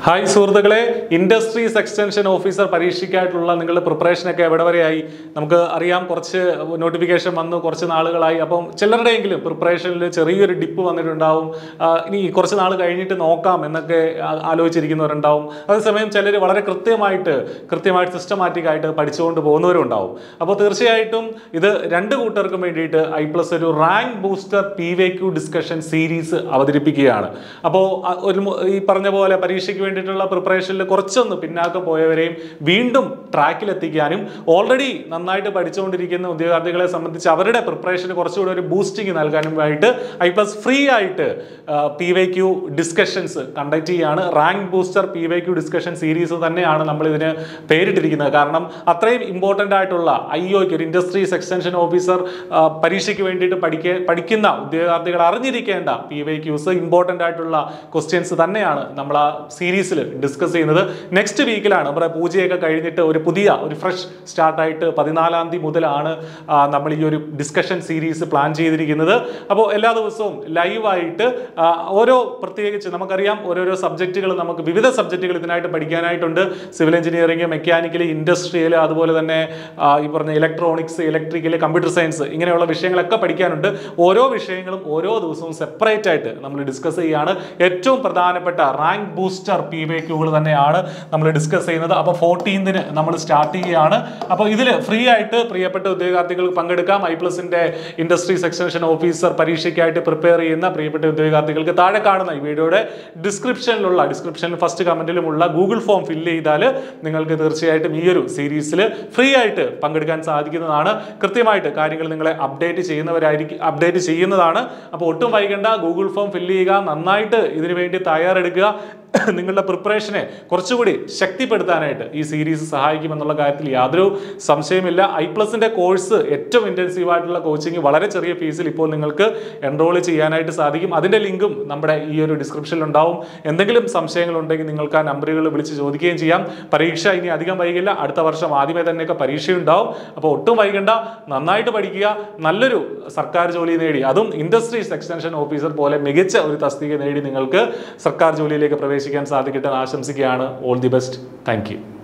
hi സുഹൃത്തുക്കളെ industries extension officer പരീക്ഷയ്ക്കായിട്ടുള്ള നിങ്ങളുടെ പ്രിപ്പറേഷനൊക്കെ എവിടെ വരെയായി നമുക്ക് അറിയാം കുറച്ച് നോട്ടിഫിക്കേഷൻ വന്നു കുറച്ച് നാളുകളായി അപ്പം ചിലരുടെയെങ്കിലും പ്രിപ്പറേഷനിൽ ചെറിയൊരു ഡിപ്പ് വന്നിട്ടുണ്ടാവും ആ, ഇനി കുറച്ച് നാൾ കഴിഞ്ഞിട്ട് നോക്കാം എന്നൊക്കെ ആ- ആലോചിച്ചിരിക്കുന്നവരുണ്ടാവും അതേസമയം ചിലർ വളരെ കൃത്യമായിട്ട് കൃത്യമായിട്ട് സിസ്റ്റമാറ്റിക് ആയിട്ട് പഠിച്ചുകൊണ്ട് പോകുന്നവരും ഉണ്ടാവും അപ്പോൾ തീർച്ചയായിട്ടും ഇത് രണ്ട് കൂട്ടർക്കും വേണ്ടിയിട്ട് ഐ പ്ലസ് ഒരു rank booster P Y Q discussion series അവതരിപ്പിക്കുകയാണ് അപ്പോൾ ഒരു മു- ഈ പറഞ്ഞ പോലെ പരീക്ഷയ്ക്ക് വേണ്ടിയിട്ടുള്ള പ്രിപ്പറേഷനിൽ കുറച്ചൊന്ന് പിന്നാക്കം പോയവരെയും വീണ്ടും ട്രാക്കിൽ എത്തിക്കാനും ഓൾറെഡി നന്നായിട്ട് പഠിച്ചുകൊണ്ടിരിക്കുന്ന ഉദ്യോഗാർത്ഥികളെ സംബന്ധിച്ച് അവരുടെ പ്രിപ്പറേഷന് കുറച്ചുകൂടി ഒരു ബൂസ്റ്റിംഗ് നൽകാനുമായിട്ട് ഐ പ്ലസ് ഫ്രീ ആയിട്ട് P Y Q discussions conduct ചെയ്യാണ് rank booster P Y Q discussion series തന്നെയാണ് നമ്മൾ ഇതിന് പേരിട്ടിരിക്കുന്നത് കാരണം അത്രയും ഇമ്പോർട്ടൻ്റ് ആയിട്ടുള്ള ഐ ഒക്ക് ഒരു ഇൻഡസ്ട്രീസ് എക്സ്റ്റൻഷൻ ഓഫീസർ പരീക്ഷയ്ക്ക് വേണ്ടിയിട്ട് പഠിക്ക പഠിക്കുന്ന ഉദ്യോഗാർത്ഥികൾ അറിഞ്ഞിരിക്കേണ്ട പി വൈ ക്യൂസ് ഇമ്പോർട്ടൻ്റ് ആയിട്ടുള്ള ക്വസ്റ്റ്യൻസ് തന്നെയാണ് നമ്മൾ ആ സീരീസിൽ ഡിസ്കസ് ചെയ്യുന്നത് നെക്സ്റ്റ് വീക്കിലാണ് നമ്മുടെ പൂജയൊക്കെ കഴിഞ്ഞിട്ട് ഒരു പുതിയ ഒരു ഫ്രഷ് സ്റ്റാർട്ടായിട്ട് പതിനാലാം തീയതി മുതലാണ് ആ, നമ്മൾ ഈ ഒരു ഡിസ്കഷൻ സീരീസ് പ്ലാൻ ചെയ്തിരിക്കുന്നത് അപ്പോൾ എല്ലാ ദിവസവും ലൈവായിട്ട് ഓരോ പ്രത്യേകിച്ച് നമുക്കറിയാം ഓരോരോ സബ്ജക്റ്റുകൾ നമുക്ക് വിവിധ സബ്ജക്റ്റുകൾ ഇതിനായിട്ട് പഠിക്കാനായിട്ടുണ്ട് സിവിൽ എഞ്ചിനീയറിംഗ് മെക്കാനിക്കൽ ഇൻഡസ്ട്രിയൽ അതുപോലെ തന്നെ ആ, ഈ പറഞ്ഞ ഇലക്ട്രോണിക്സ് ഇലക്ട്രിക്കൽ കമ്പ്യൂട്ടർ സയൻസ് ഇങ്ങനെയുള്ള വിഷയങ്ങളൊക്കെ പഠിക്കാനുണ്ട് ഓരോ വിഷയങ്ങളും ഓരോ ദിവസവും സെപ്പറേറ്റ് ആയിട്ട് നമ്മൾ ഡിസ്കസ് ചെയ്യുകയാണ് ഏറ്റവും പ്രധാനപ്പെട്ട റാങ്ക് ബൂസ്റ്റർ പി വൈ ക്യൂകൾ തന്നെയാണ് നമ്മൾ ഡിസ്കസ് ചെയ്യുന്നത് അപ്പോൾ ഫോർട്ടീൻതിന് നമ്മൾ സ്റ്റാർട്ട് ചെയ്യുകയാണ് അപ്പോൾ ഇതിൽ ഫ്രീ ആയിട്ട് പ്രിയപ്പെട്ട ഉദ്യോഗാർത്ഥികൾക്ക് പങ്കെടുക്കാം ഐ പ്ലസിന്റെ ഇൻഡസ്ട്രീസ് എക്സ്റ്റൻഷൻ ഓഫീസർ പരീക്ഷയ്ക്കായിട്ട് പ്രിപ്പയർ ചെയ്യുന്ന പ്രിയപ്പെട്ട ഉദ്യോഗാർത്ഥികൾക്ക് താഴെ കാണുന്ന ഈ വീഡിയോയുടെ ഡിസ്ക്രിപ്ഷനിലുള്ള ഡിസ്ക്രിപ്ഷനിൽ ഫസ്റ്റ് കമന്റിലുമുള്ള ഗൂഗിൾ ഫോം ഫില്ല് ചെയ്താൽ നിങ്ങൾക്ക് തീർച്ചയായിട്ടും ഈ ഒരു സീരീസിൽ ഫ്രീ ആയിട്ട് പങ്കെടുക്കാൻ സാധിക്കുന്നതാണ് കൃത്യമായിട്ട് കാര്യങ്ങൾ നിങ്ങളെ അപ്ഡേറ്റ് ചെയ്യുന്നവരായിരിക്കും അപ്ഡേറ്റ് ചെയ്യുന്നതാണ് അപ്പോൾ ഒട്ടും വൈകണ്ട ഗൂഗിൾ ഫോം ഫില്ല് ചെയ്യുക നന്നായിട്ട് ഇതിനു വേണ്ടി തയ്യാറെടുക്കുക നിങ്ങളുടെ പ്രിപ്പറേഷനെ കുറച്ചുകൂടി ശക്തിപ്പെടുത്താനായിട്ട് ഈ സീരീസ് സഹായിക്കുമെന്നുള്ള കാര്യത്തിൽ യാതൊരു സംശയമില്ല ഐ പ്ലസിന്റെ കോഴ്സ് ഏറ്റവും ഇന്റൻസീവ് ആയിട്ടുള്ള കോച്ചിങ് വളരെ ചെറിയ ഫീസിൽ ഇപ്പോൾ നിങ്ങൾക്ക് എൻറോൾ ചെയ്യാനായിട്ട് സാധിക്കും അതിന്റെ ലിങ്കും നമ്മുടെ ഈ ഒരു ഡിസ്ക്രിപ്ഷനിൽ ഉണ്ടാവും എന്തെങ്കിലും സംശയങ്ങൾ ഉണ്ടെങ്കിൽ നിങ്ങൾക്ക് ആ നമ്പറുകൾ വിളിച്ച് ചോദിക്കുകയും ചെയ്യാം പരീക്ഷ ഇനി അധികം വൈകില്ല അടുത്ത വർഷം ആദ്യമേ തന്നെയൊക്കെ പരീക്ഷയുണ്ടാവും അപ്പോൾ ഒട്ടും വൈകണ്ട നന്നായിട്ട് പഠിക്കുക നല്ലൊരു സർക്കാർ ജോലി നേടി അതും ഇൻഡസ്ട്രീസ് എക്സ്റ്റൻഷൻ ഓഫീസർ പോലെ മികച്ച ഒരു തസ്തിക നേടി നിങ്ങൾക്ക് സർക്കാർ ജോലിയിലേക്ക് പ്രവേശിക്കാൻ സാധിക്കട്ടെ എന്ന് ആശംസിക്കുകയാണ് all the best thank U